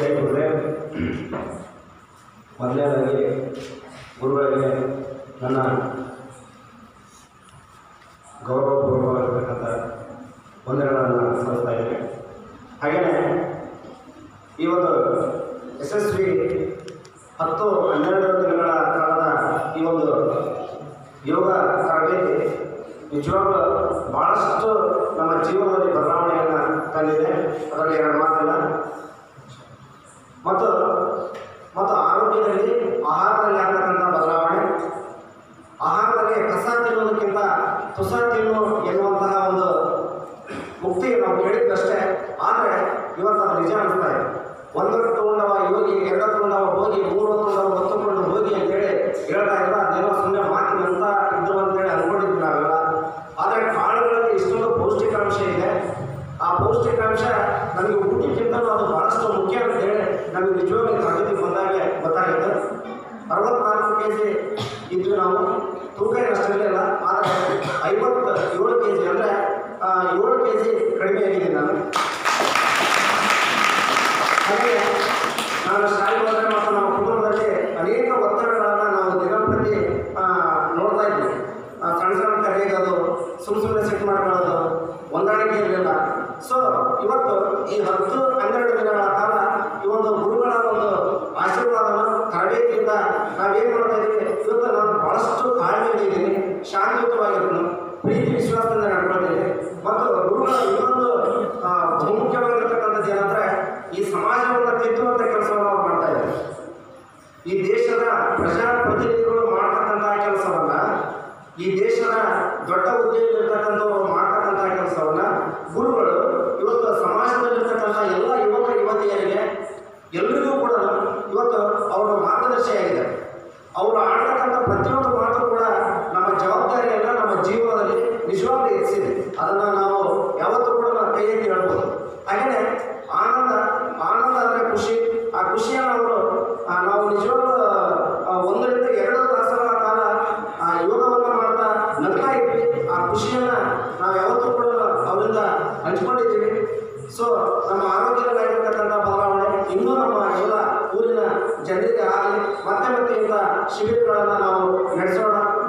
ಜೈ ಗುರುದೇವ್ ಮೊದಲನೇದಾಗಿ ಗುರುಗಳಿಗೆ ನನ್ನ ಗೌರವಪೂರ್ವವಾಗಿರ್ತಕ್ಕಂಥ ವಂದನೆಗಳನ್ನು ಸಲ್ಲಿಸ್ತಾ ಇದ್ದೇನೆ ಹಾಗೆಯೇ ಈ ಒಂದು ಯಶಸ್ವಿ ಹತ್ತು ಹನ್ನೆರಡು ದಿನಗಳ ಕಾಲದ ಈ ಒಂದು ಯೋಗ ತರಬೇತಿ ನಿಜವಾಗ್ಲೂ ಭಾಳಷ್ಟು ನಮ್ಮ ಜೀವನದಲ್ಲಿ ಬದಲಾವಣೆಯನ್ನು ತಂದಿದೆ ಅದರಲ್ಲಿ ಎರಡು ಮಾತಿಲ್ಲ ಮತ್ತು ಮತ್ತು ಆರೋಗ್ಯದಲ್ಲಿ ಆಹಾರದಲ್ಲಿ ಆಗ್ತಕ್ಕಂಥ ಬದಲಾವಣೆ ಆಹಾರದಲ್ಲಿ ಕಸ ತಿನ್ನುವುದಕ್ಕಿಂತ ತುಸ ತಿನ್ನು ಎನ್ನುವಂತಹ ಒಂದು ಮುಕ್ತಿ ನಾವು ಕೇಳಿದ್ದಷ್ಟೇ ಆದರೆ ಇವತ್ತು ಅದು ನಿಜ ಅನಿಸ್ತಾ ಇದೆ ಒಂದೊತ್ತು ಉಂಡವ ಯೋಗಿ ಎರಡತ್ತು ಉಂಡವ ಹೋಗಿ ಮೂರೊತ್ತು ಉಂಡವ ಹೊತ್ತುಕೊಂಡು ಹೋಗಿ ಅಂತೇಳಿ ಹೇಳ್ತಾ ಇದ್ರು ಅದೇನೋ ಸುಮ್ಮನೆ ಮಾತಿನಂತ ಇದ್ರು ಅಂತೇಳಿ ಅನ್ಕೊಂಡಿದ್ವಿ ನಾವೆಲ್ಲ ಆದರೆ ಕಾಳುಗಳಲ್ಲಿ ಇಷ್ಟೊಂದು ಪೌಷ್ಟಿಕಾಂಶ ಇದೆ ಆ ಪೌಷ್ಟಿಕಾಂಶ ನಮಗೆ ಊಟಕ್ಕಿಂತಲೂ ಅದು ಬಹಳಷ್ಟು ಮುಖ್ಯ ಅಂತೇಳಿ ನಮಗೆ ನಿಜವಾಗ್ಲೂ ತರಗತಿ ಬಂದಾಗೆ ಗೊತ್ತಾಗಿತ್ತು ಅರವತ್ನಾಲ್ಕು ಕೆ ಜಿ ಇದ್ವಿ ನಾವು ತೂಕ ಅಷ್ಟಿರಲಿಲ್ಲ ಆದರೆ ಐವತ್ತು ಏಳು ಕೆ ಜಿ ಅಂದರೆ ಏಳು ಕೆ ಜಿ ಕಡಿಮೆ ಆಗಿದ್ದೀನಿ ನಾನು ಹಾಗೆ ನಾನು ಶಾಲೆಗೆ ಹೋದರೆ ಮತ್ತು ನಮ್ಮ ಕುಟುಂಬದಲ್ಲಿ ಅನೇಕ ಒತ್ತಡಗಳನ್ನು ನಾವು ದಿನಪ್ರತಿ ಆ, ನೋಡ್ತಾ ಇದ್ವಿ ಆ, ಸಣ್ಣ ಸಣ್ಣ ಕರೆಯೋದು ಸುಮ್ಮ ಸುಮ್ಮನೆ ಸಿಟ್ಟು ಮಾಡ್ಕೊಳ್ಳೋದು ಹೊಂದಾಣಿಕೆ ಇರಲಿಲ್ಲ ಸೊ ಇವತ್ತು ಈ ಹತ್ತು ಹನ್ನೆರಡು ದಿನಗಳ ಕಾಲ ಈ ಒಂದು ಗುರುಗಳ ಒಂದು ಆಶೀರ್ವಾದವನ್ನು ತರಬೇತಿಯಿಂದ ನಾವೇನು ಮಾಡ್ತಾ ಇದ್ದೀವಿ ಇವತ್ತು ನಾನು ಭಾಳಷ್ಟು ತಾಳ್ಮೆಯಿಂದ ಇದ್ದೀನಿ ಶಾಂತಿಯುತವಾಗಿರ್ತೀನಿ ಪ್ರೀತಿ ವಿಶ್ವಾಸದಿಂದ ನಡ್ಕೊಳ್ತೀನಿ ಮತ್ತು ಗುರುಗಳ ಇನ್ನೊಂದು ಆ, ಬಹುಮುಖ್ಯವಾಗಿರ್ತಕ್ಕಂಥದ್ದು ಏನಂದರೆ ಈ ಸಮಾಜವನ್ನು ತಿದ್ದುವಂಥ ಕೆಲಸವನ್ನು ನಾವು ಮಾಡ್ತಾ ಇದ್ದೀವಿ ಈ ದೇಶದ ಪ್ರಜಾಪ್ರತಿನಿಧಿಗಳು ಮಾಡ್ತಕ್ಕಂಥ ಕೆಲಸವನ್ನ ಈ ದೇಶದ ದೊಡ್ಡ ಹುದ್ದೆಯಲ್ಲಿರ್ತಕ್ಕಂಥವ್ರು ಮಾಡ್ತಕ್ಕಂಥ ಕೆಲಸವನ್ನ ಗುರುಗಳು ಇವತ್ತು ಸಮಾಜದಲ್ಲಿರ್ತಕ್ಕಂಥ ಎಲ್ಲ ಯುವಕ ಯುವತಿಯರಿಗೆ ಎಲ್ರಿಗೂ ಕೂಡ ಇವತ್ತು ಅವರ ಮಾರ್ಗದರ್ಶಿಯಾಗಿದೆ ಅವರು ಆಡ್ತಕ್ಕಂಥ ಪ್ರತಿಯೊಂದು ಮಾತು ಕೂಡ ನಮ್ಮ ಜವಾಬ್ದಾರಿಯನ್ನ ನಮ್ಮ ಜೀವನದಲ್ಲಿ ನಿಜವಾಗ್ಲೂ ಹೆಚ್ಚಿದೆ ಅದನ್ನು ನಾವು ಯಾವತ್ತೂ ಕೂಡ ನಾವು ಕೈ ಎತ್ತಿ ಹೇಳ್ಬೋದು ಹಾಗೆಯೇ ಆನಂದ ಆನಂದ ಅಂದರೆ ಖುಷಿ ಆ ಖುಷಿಯನ್ನು ಅವರು ಆ, ನಾವು ನಿಜವಾಗ್ಲೂ ಆ, ಒಂದರಿಂದ ಎರಡು ತಾಸುಗಳ ಕಾಲ ಆ ಯೋಗವನ್ನು ಮಾಡ್ತಾ ನಗ್ತಾ ಇದ್ವಿ ಆ ಖುಷಿಯನ್ನು ನಾವು ಯಾವತ್ತೂ ಕೂಡ ಅವರಿಂದ ಹಂಚ್ಕೊಂಡಿದ್ದೀವಿ ಸೊ ನಮ್ಮ ಆರೋಗ್ಯದಲ್ಲಿ ಆಗಿರ್ತಕ್ಕಂಥ ಬದಲಾವಣೆ ಇನ್ನೂ ನಮ್ಮ ಎಲ್ಲ ಊರಿನ ಜನರಿಗೆ ಆಗಲಿ ಮತ್ತೆ ಮತ್ತೆ ಇಂಥ ಶಿಬಿರಗಳನ್ನು ನಾವು ನಡೆಸೋಣ